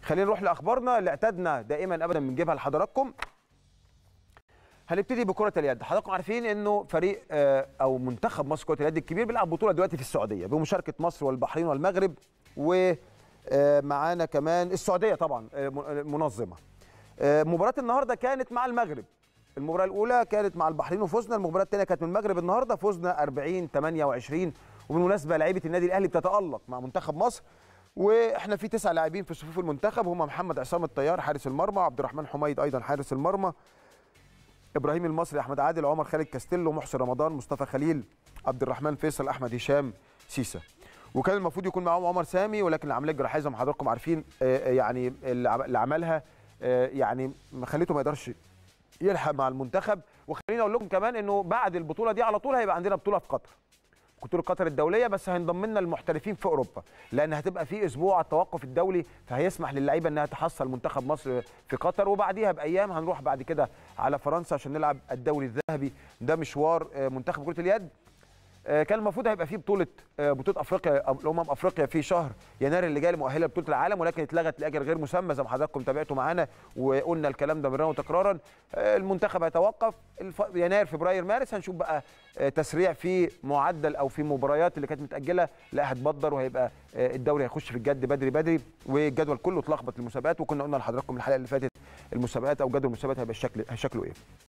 خلينا نروح لاخبارنا اللي اعتدنا دائما ابدا بنجيبها لحضراتكم هنبتدي بكره اليد حضراتكم عارفين انه فريق آه، او منتخب مصر كره اليد الكبير بيلعب بطوله دلوقتي في السعوديه بمشاركه مصر والبحرين والمغرب ومعانا كمان السعوديه طبعا آه، م- آه، منظمه آه، مباراه النهارده كانت مع المغرب المباراه الاولى كانت مع البحرين وفزنا المباراه الثانيه كانت من المغرب النهارده فزنا 40 28 وبالمناسبه لعيبه النادي الاهلي بتتالق مع منتخب مصر واحنا في تسع لاعبين في صفوف المنتخب هم محمد عصام الطيار حارس المرمى عبد الرحمن حميد ايضا حارس المرمى ابراهيم المصري احمد عادل عمر خالد كاستيلو محسن رمضان مصطفى خليل عبد الرحمن فيصل احمد هشام سيسا وكان المفروض يكون معاهم عمر سامي ولكن العمليه الجراحيه زي ما حضراتكم عارفين آه، آه، يعني اللي عم- اللي عملها آه، يعني ما خليته ما يقدرش يلحق مع المنتخب وخليني اقول لكم كمان انه بعد البطوله دي على طول هيبقى عندنا بطوله في قطر بطوله قطر الدوليه بس هينضم لنا المحترفين في اوروبا لان هتبقى في اسبوع التوقف الدولي فهيسمح للعيبه انها تحصل منتخب مصر في قطر وبعديها بايام هنروح بعد كده على فرنسا عشان نلعب الدوري الذهبي ده مشوار آه، منتخب كره اليد آه، كان المفروض هيبقى في بطوله آه، بطوله افريقيا أو الامم افريقيا في شهر يناير اللي جاي مؤهله لبطوله العالم ولكن اتلغت لاجل غير مسمى زي ما حضراتكم تابعتوا معانا وقلنا الكلام ده مرارا وتكرارا آه، المنتخب هيتوقف الف... يناير فبراير مارس هنشوف بقى آه، تسريع في معدل او في مباريات اللي كانت متاجله لا هتبدر وهيبقى آه، الدوري هيخش في الجد بدري بدري والجدول كله اتلخبط المسابقات وكنا قلنا لحضراتكم الحلقه اللي فاتت المسابقات او جدول المسابقات هيبقى الشكل شكله ايه